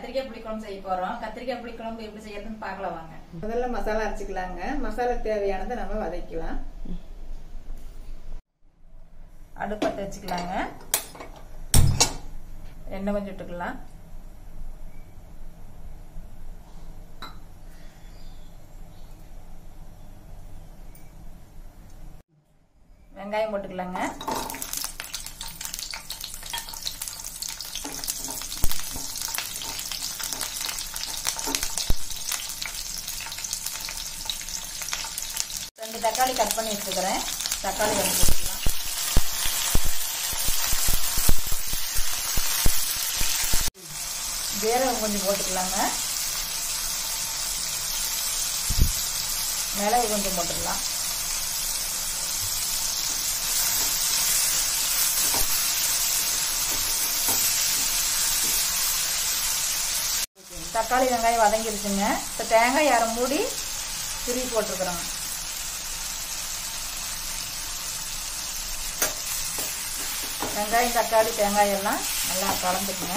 கத்திரிக்காய் புளிக்குழம்பு செய்ய போறோம் கத்திரிக்காய் புளிக்குழம்பு எப்படி செய்யறதுன்னு பார்க்கலாம் வாங்க முதல்ல மசாலா அரைச்சிக்கலாங்க மசாலா தேவையானதை நம்ம வதக்கலாம் அடுப்பத்தை வச்சுக்கலாங்க எண்ணெய் கொஞ்சம் விட்டுக்கலாம் வெங்காயம் போட்டுக்கலாங்க ரெண்டு தக்காளி கட் பண்ணி வச்சுக்கிறேன் தக்காளி வந்து போட்டுக்கலாம் ஜீரகம் கொஞ்சம் போட்டுக்கலாங்க மிளகு கொஞ்சம் போட்டுக்கலாம் தக்காளி வெங்காயம் வதங்கிருச்சுங்க இப்போ தேங்காய் அரை மூடி திருவி போட்டிருக்கிறோங்க வெங்காயம் தக்காளி தேங்காய் எல்லாம் நல்லா கலந்துக்குங்க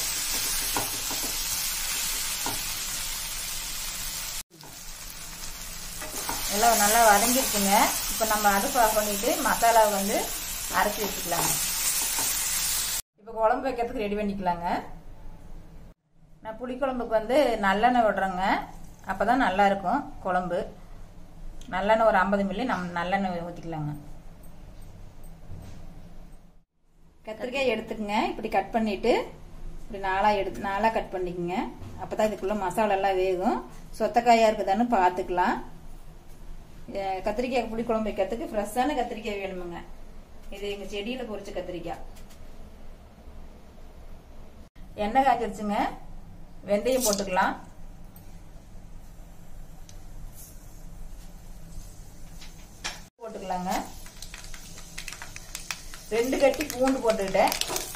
எல்லாம் நல்லா வதங்கிருக்குங்க இப்போ நம்ம அடுப்பு ஆஃப் பண்ணிட்டு மசாலாவை வந்து அரைச்சி வச்சுக்கலாங்க இப்போ குழம்பு வைக்கிறதுக்கு ரெடி பண்ணிக்கலாங்க நான் புளிக்குழம்புக்கு வந்து நல்லெண்ணெய் விடுறேங்க அப்போ தான் நல்லா இருக்கும் குழம்பு நல்லெண்ணெய் ஒரு ஐம்பது மில்லி நம்ம நல்லெண்ணெய் ஊற்றிக்கலாங்க கத்திரிக்காய் எடுத்துக்கங்க இப்படி கட் பண்ணிட்டு இப்படி நாளாக எடுத்து நாளாக கட் பண்ணிக்கங்க அப்போ தான் இதுக்குள்ளே மசாலா எல்லாம் வேகும் சொத்தக்காயாக இருக்குதான்னு பார்த்துக்கலாம் அஹ் கத்திரிக்காய் புளி குழம்பு வைக்கிறதுக்கு ஃப்ரெஷ்ஷான கத்திரிக்காய் வேணுமுங்க இது எங்கள் செடியில் பொரிச்ச கத்திரிக்காய் எண்ணெய் காய்ச்சிருச்சுங்க வெந்தயம் போட்டுக்கலாம் போட்டுக்கலாங்க ரெண்டு கட்டி பூண்டு போட்டுக்கிட்டேன்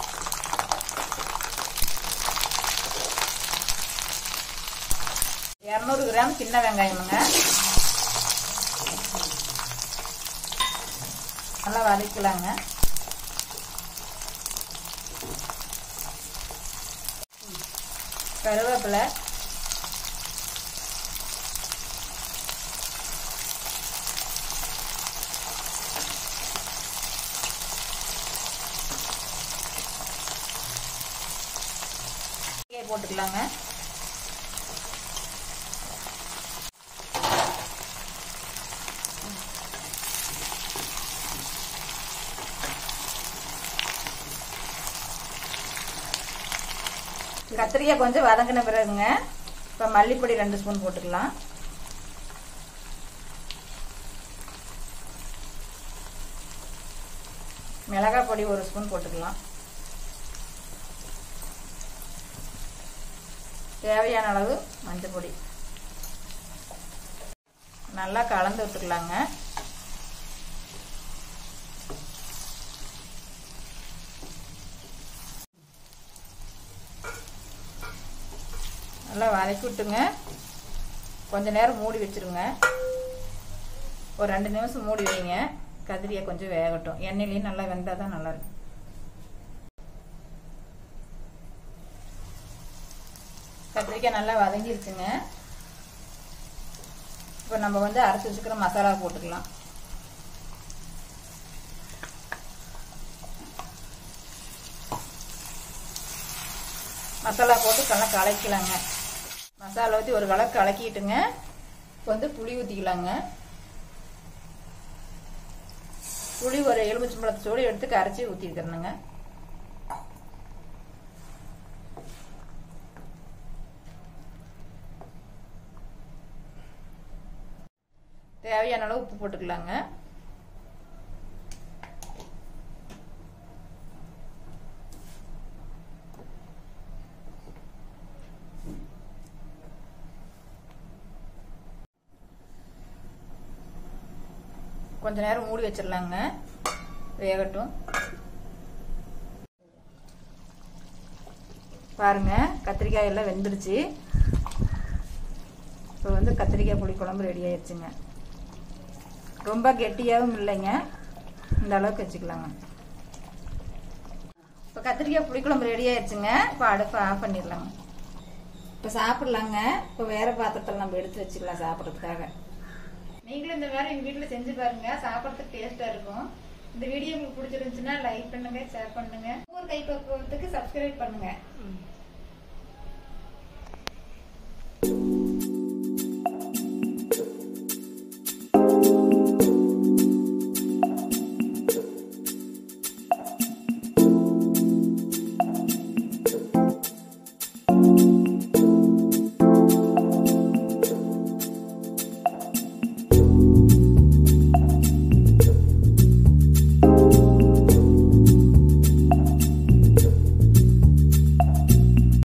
இரநூறு கிராம் சின்ன வெங்காயமுங்க நல்லா வதக்கலாங்க கருவேப்பிலை போட்டுக்கலாங்க கத்திரிக்காய் கொஞ்சம் வதங்கின பிறகுங்க இப்போ மல்லிப்பொடி ரெண்டு ஸ்பூன் போட்டுக்கலாம் மிளகாய் பொடி ஒரு ஸ்பூன் போட்டுக்கலாம் தேவையான அளவு மஞ்சள் பொடி நல்லா கலந்து விட்டுக்கலாங்க நல்லா வதக்கி விட்டுங்க கொஞ்ச நேரம் மூடி வச்சிருங்க ஒரு ரெண்டு நிமிஷம் மூடி வைங்க கத்திரிக்காய் கொஞ்சம் வேகட்டும் எண்ணெயிலையும் நல்லா வெந்தால் தான் நல்லா இருக்கும் கத்திரிக்காய் நல்லா வதங்கிருச்சுங்க இப்போ நம்ம வந்து அரைச்சி வச்சுக்கிற மசாலா போட்டுக்கலாம் மசாலா போட்டு நல்லா கலக்கலாங்க மசாலா ஊற்றி ஒரு கலக்கு கலக்கிட்டுங்க இப்போ வந்து புளி ஊற்றிக்கலாங்க புளி ஒரு எலுமிச்சம்பழத்தோடு எடுத்து கரைச்சி ஊற்றிருக்கிறேனுங்க தேவையான அளவு உப்பு போட்டுக்கலாங்க கொஞ்ச நேரம் மூடி வச்சிடலாங்க வேகட்டும் பாருங்க கத்திரிக்காய் எல்லாம் வெந்துடுச்சு இப்போ வந்து கத்திரிக்காய் புளி குழம்பு ரெடி ஆயிடுச்சுங்க ரொம்ப கெட்டியாகவும் இல்லைங்க இந்த அளவுக்கு வச்சுக்கலாங்க இப்போ கத்திரிக்காய் புளிக்குழம்பு ரெடி ஆயிடுச்சுங்க இப்போ அடுப்பை ஆஃப் பண்ணிடலாங்க இப்போ சாப்பிடலாங்க இப்போ வேற பாத்திரத்தில் நம்ம எடுத்து வச்சுக்கலாம் சாப்பிட்றதுக்காக நீங்களும் இந்த மாதிரி எங்க வீட்டுல செஞ்சு பாருங்க சாப்பிடறதுக்கு டேஸ்டா இருக்கும் இந்த வீடியோ உங்களுக்கு பிடிச்சிருந்துச்சுன்னா லைக் பண்ணுங்க ஷேர் பண்ணுங்க ஊர் கை பக்குவத்துக்கு சப்ஸ்கிரைப் பண்ணுங்க